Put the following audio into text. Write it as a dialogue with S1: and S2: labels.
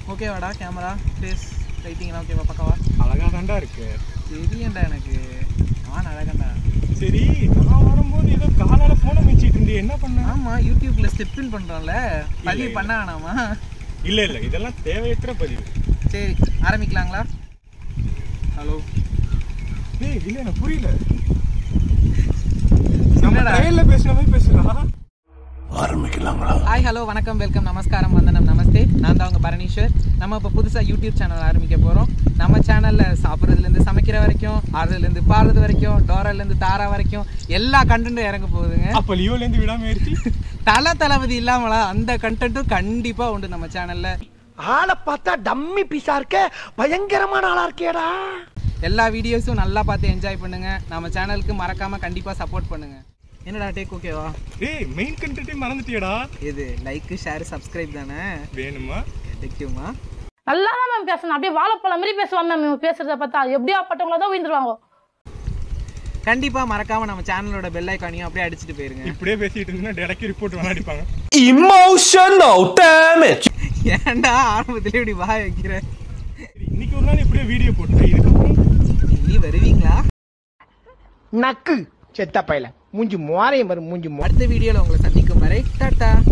S1: ஓகேவாடா camera face லைட்டிங்லாம் ஓகேவா பக்கவா
S2: அழகா தாண்டா இருக்கு
S1: தெரியண்டா எனக்கு ஆன் அழகண்டா
S2: சரி நான் வரும்போது ஏதோ காலால போன மிச்சிட்டு இருந்தே என்ன பண்ண
S1: ஆமா யூடியூப்ல ஸ்டெப் இன் பண்றோம்ல பதிவு
S2: இல்ல.
S1: பண்ண வேணாமா
S2: இல்ல இல்ல இதெல்லாம் தேவையற்ற பதிவு
S1: சரி ஆரம்பிக்கலாங்களா ஹலோ
S2: டேய் இல்ல எனக்கு புரியல நம்ம
S1: என்னடா?
S2: ட்ரெயின்ல பேசுன மாதிரி பேசுறா
S1: ஹாய் ஹலோ வணக்கம் வெல்கம் நமஸ்காரம் வந்தனம் நமஸ்தே நான் தான் உங்க பரணீஸ்வர் நம்ம இப்போ புதுசாக யூடியூப் சேனல் ஆரம்பிக்க போகிறோம் நம்ம சேனலில் சாப்பிட்றதுலேருந்து சமைக்கிற வரைக்கும் ஆடுறதுலேருந்து பாடுறது வரைக்கும் டோராலேருந்து தாரா வரைக்கும் எல்லா கண்டென்ட்டும் இறங்க போகுதுங்க
S2: அப்ப லியோல இருந்து விடாம ஏறிச்சு
S1: தல தளபதி இல்லாமலா அந்த கண்டென்ட்டும் கண்டிப்பாக உண்டு நம்ம சேனலில்
S3: ஆளை பார்த்தா டம்மி பீஸா இருக்க பயங்கரமான ஆளா இருக்கேடா
S1: எல்லா வீடியோஸும் நல்லா பார்த்து என்ஜாய் பண்ணுங்க நம்ம சேனலுக்கு மறக்காம கண்டிப்பாக சப்போர்ட் பண்ணுங்க என்னடா டேக் ஓகேவா
S2: டேய் மெயின் கண்டென்ட்டே மறந்துட்டியடா
S1: இது லைக் ஷேர் சப்ஸ்கிரைப் தானே
S2: வேணுமா
S1: கிடைக்குமா
S4: நல்லா தான் மேம் பேசணும் அப்படியே வாழைப்பழம் மாதிரி பேசுவான் மேம் இவன் பேசுறத பார்த்தா எப்படியா பட்டவங்கள தான் விழுந்துருவாங்க
S1: கண்டிப்பாக மறக்காம நம்ம சேனலோட பெல் ஐக்கானையும் அப்படியே அடிச்சுட்டு போயிருங்க
S2: இப்படியே பேசிட்டு இருந்தா டேரக்ட் ரிப்போர்ட் வேணா அடிப்பாங்க
S3: Emotional damage.
S1: ஏன்டா ஆரம்பத்திலே இப்படி வாய் வைக்கிற
S2: சரி, இன்னைக்கு ஒரு நாள் இப்படியே வீடியோ போட்டு இதுக்கப்புறம்
S1: நீ வருவீங்களா
S3: நக்கு செத்த பையல மூஞ்சி மோரையும் வரும் மூஞ்சி மோ
S1: அடுத்த வீடியோல உங்களை சந்திக்கும் வரை டாட்டா